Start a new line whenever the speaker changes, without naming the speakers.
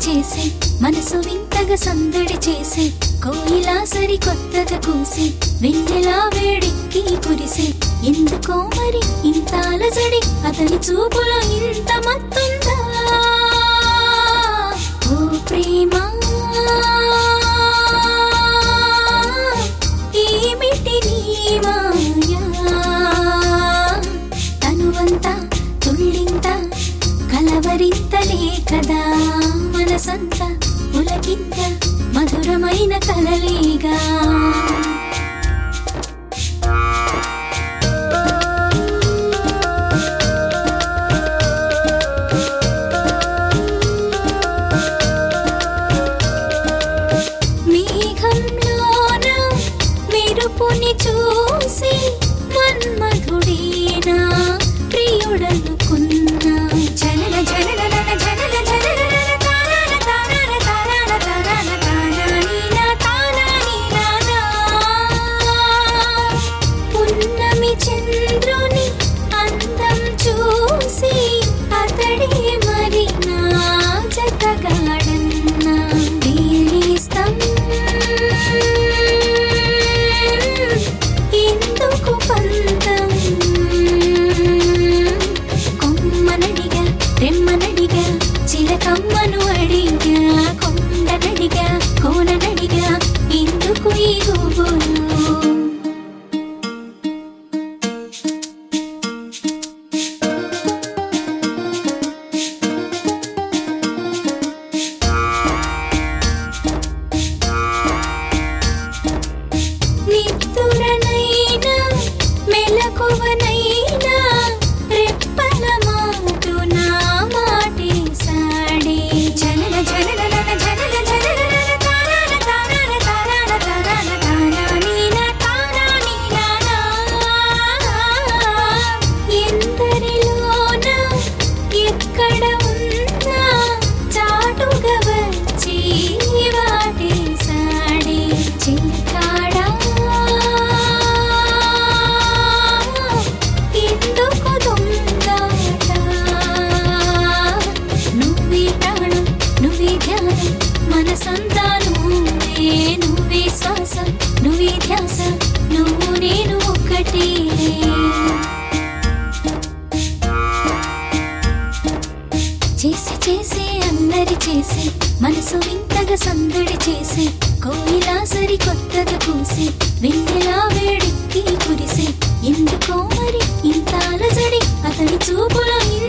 చేసి మనసు వింతగా సందడి చేసి కోయిలా సరి కొత్తగా కూసి వెన్నెలా వేడెక్కి కురిసి ఎందుకో మరి ఇంత అలజడి అతని చూపులో ఇంత మత్తుందా ఓ ప్రేమా ఏమిటి నీ మాయా తనువంతా తుళ్ళింత కలవరింతలే కదా మనసంతా పులకింత మధురమైన కలలేగా మేఘంలోన మెరుపుని చూసి మన్మధుడేనా ప్రియుడనుకున్నా జనన జనన జనన జనన తారన తారన తారన తారన తారనీనా తారనీనా పున్నమి చంద్రుని అందం చూసి అతడే మరి నా జతగాడన్నా దీనిస్తం ఎందుకు పంతం కొమ్మనడిగా రెమ్మనడిగా చిలకమ్మను అడిగా కొండనడిగా కోననడిగా ఎందుకు ఈ గుబులు నిద్దురనైనా మెలకువనైనా రెప్పల మాటు నా మాటేసాడే జనన జనన జనన జనన తారన తారన తారన తారన తారనీన తారనీనా ఎందరిలోన ఎక్కడ ఉన్నా చాటుగా వచ్చి వాటేసాడే చిలకాడా ఎందుకు దొంగాట నువ్వే ప్రాణం నువ్వే ధ్యానం మనసంతా నువ్వే నువ్వే శ్వాస నువ్వే ధ్యాస నువ్వు నేను ఒక్కటే చేసి చేసి అందరి చేసి మనసు వింతగా సందడి చేసి కోయిలా సరి కొత్తగా కూసి వెన్నెలా వేడెక్కి కురిసి ఎందుకో మరి ఇంత అలజడి అతని చూపులో ఇంత